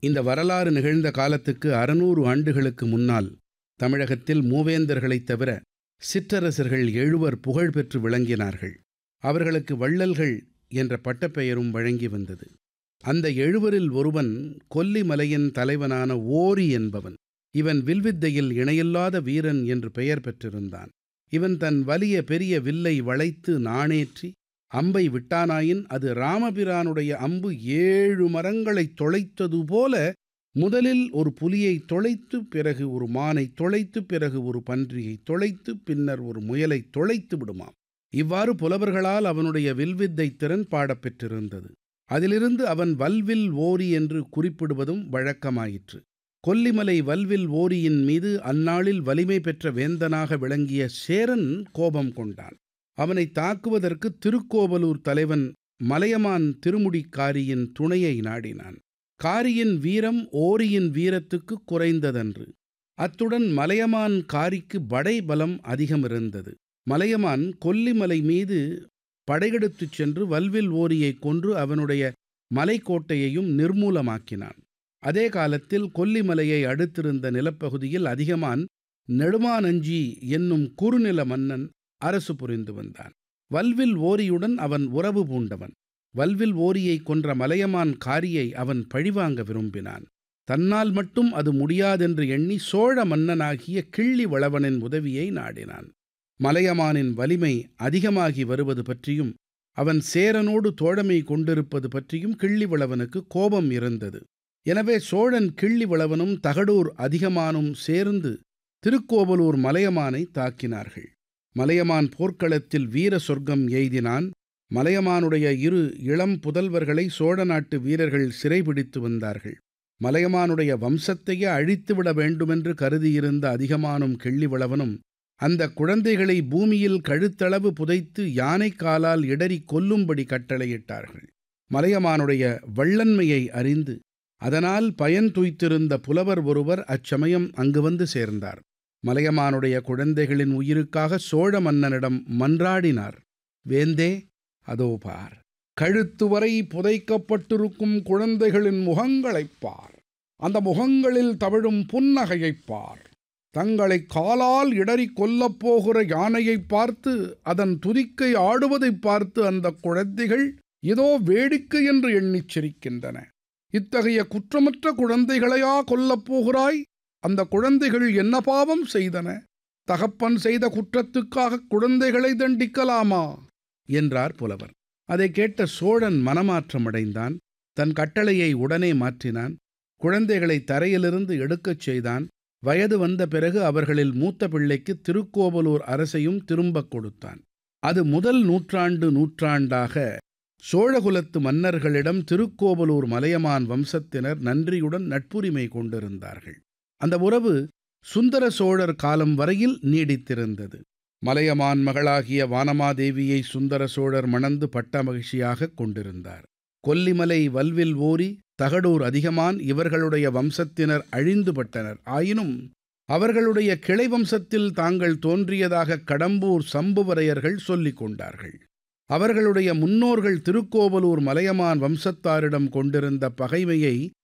இந்த வரலாறு நிகழ்ந்த காலத்துக்கு அறுநூறு ஆண்டுகளுக்கு முன்னால் தமிழகத்தில் மூவேந்தர்களைத் தவிர சிற்றரசர்கள் எழுவர் புகழ் பெற்று விளங்கினார்கள் அவர்களுக்கு வள்ளல்கள் என்ற பட்டப்பெயரும் வழங்கி வந்தது அந்த எழுவரில் ஒருவன் கொல்லிமலையின் தலைவனான ஓரி என்பவன் இவன் வில்வித்தையில் இணையில்லாத வீரன் என்று பெயர் பெற்றிருந்தான் இவன் தன் வலிய பெரிய வில்லை வளைத்து நாணேற்றி அம்பை விட்டானாயின் அது ராமபிரானுடைய அம்பு ஏழு மரங்களைத் தொலைத்தது போல முதலில் ஒரு புலியை தொலைத்து பிறகு ஒரு மானை தொலைத்து பிறகு ஒரு பன்றியை தொலைத்து பின்னர் ஒரு முயலை தொலைத்து விடுமாம் இவ்வாறு புலவர்களால் அவனுடைய வில்வித்தை திறன் பாடப்பெற்றிருந்தது அதிலிருந்து அவன் வல்வில் ஓரி என்று குறிப்பிடுவதும் வழக்கமாயிற்று கொல்லிமலை வல்வில் ஓரியின் மீது அந்நாளில் வலிமை பெற்ற வேந்தனாக விளங்கிய சேரன் கோபம் கொண்டான் அவனை தாக்குவதற்கு திருக்கோவலூர் தலைவன் மலையமான் திருமுடிக்காரியின் துணையை நாடினான் காரியின் வீரம் ஓரியின் வீரத்துக்கு குறைந்ததன்று அத்துடன் மலையமான் காரிக்கு படை பலம் அதிகம் இருந்தது மலையமான் கொல்லிமலை மீது படையெடுத்துச் சென்று வல்வில் ஓரியை கொன்று அவனுடைய மலைக்கோட்டையையும் நிர்மூலமாக்கினான் அதே காலத்தில் கொல்லிமலையை அடுத்திருந்த நிலப்பகுதியில் அதிகமான் நெடுமானஞ்சி என்னும் குறுநில மன்னன் அரசு புரிந்து வந்தான் வல்வில் ஓரியுடன் அவன் உறவு பூண்டவன் வல்வில் ஓரியை கொன்ற மலையமான் காரியை அவன் பழிவாங்க விரும்பினான் தன்னால் மட்டும் அது முடியாதென்று எண்ணி சோழ மன்னனாகிய கிள்ளி வளவனின் உதவியை நாடினான் மலையமானின் வலிமை அதிகமாகி வருவது பற்றியும் அவன் சேரனோடு தோழமை கொண்டிருப்பது பற்றியும் கிள்ளிவளவனுக்கு கோபம் இருந்தது எனவே சோழன் கிள்ளிவளவனும் தகடூர் அதிகமானும் சேர்ந்து திருக்கோவலூர் மலையமானை தாக்கினார்கள் மலையமான் போர்க்களத்தில் வீர சொர்க்கம் எய்தினான் மலையமானுடைய இரு இளம் புதல்வர்களை சோழ நாட்டு வீரர்கள் சிறைபிடித்து வந்தார்கள் மலையமானுடைய வம்சத்தையே அழித்துவிட வேண்டுமென்று கருதியிருந்த அதிகமானும் கிள்ளிவளவனும் அந்த குழந்தைகளை பூமியில் கழுத்தளவு புதைத்து யானை காலால் இடறி கொல்லும்படி கட்டளையிட்டார்கள் மலையமானுடைய வள்ளன்மையை அறிந்து அதனால் பயன் துய்த்திருந்த புலவர் ஒருவர் அச்சமயம் அங்கு வந்து சேர்ந்தார் மலையமானுடைய குழந்தைகளின் உயிருக்காக சோழ மன்னனிடம் மன்றாடினார் வேந்தே அதோ பார் கழுத்து வரை புதைக்கப்பட்டிருக்கும் குழந்தைகளின் முகங்களைப் பார் அந்த முகங்களில் தவிழும் புன்னகையைப் பார் தங்களை காலால் இடறி கொல்லப் போகிற யானையைப் பார்த்து அதன் துதிக்கை ஆடுவதைப் பார்த்து அந்த குழந்தைகள் ஏதோ வேடிக்கை என்று எண்ணிச் சிரிக்கின்றன இத்தகைய குற்றமற்ற குழந்தைகளையா கொல்லப் போகிறாய் அந்த குழந்தைகள் என்ன பாவம் செய்தன தகப்பன் செய்த குற்றத்துக்காக குழந்தைகளை தண்டிக்கலாமா என்றார் புலவர் அதை கேட்ட சோழன் மனமாற்றமடைந்தான் தன் கட்டளையை உடனே மாற்றினான் குழந்தைகளை தரையிலிருந்து எடுக்கச் செய்தான் வயது வந்த பிறகு அவர்களில் மூத்த பிள்ளைக்கு திருக்கோவலூர் அரசையும் திரும்பக் கொடுத்தான் அது முதல் நூற்றாண்டு நூற்றாண்டாக சோழகுலத்து மன்னர்களிடம் திருக்கோவலூர் மலையமான் வம்சத்தினர் நன்றியுடன் நட்புரிமை கொண்டிருந்தார்கள் அந்த உறவு சுந்தர சோழர் காலம் வரையில் நீடித்திருந்தது மலையமான் மகளாகிய வானமாதேவியை சுந்தர சோழர் மணந்து பட்ட மகிழ்ச்சியாக கொண்டிருந்தார் கொல்லிமலை வல்வில் ஓரி தகடூர் அதிகமான் இவர்களுடைய வம்சத்தினர் அழிந்துபட்டனர் ஆயினும் அவர்களுடைய கிளை வம்சத்தில் தாங்கள் தோன்றியதாக கடம்பூர் சம்புவரையர்கள் சொல்லிக் கொண்டார்கள் அவர்களுடைய முன்னோர்கள் திருக்கோவலூர் மலையமான் வம்சத்தாரிடம் கொண்டிருந்த பகைமையை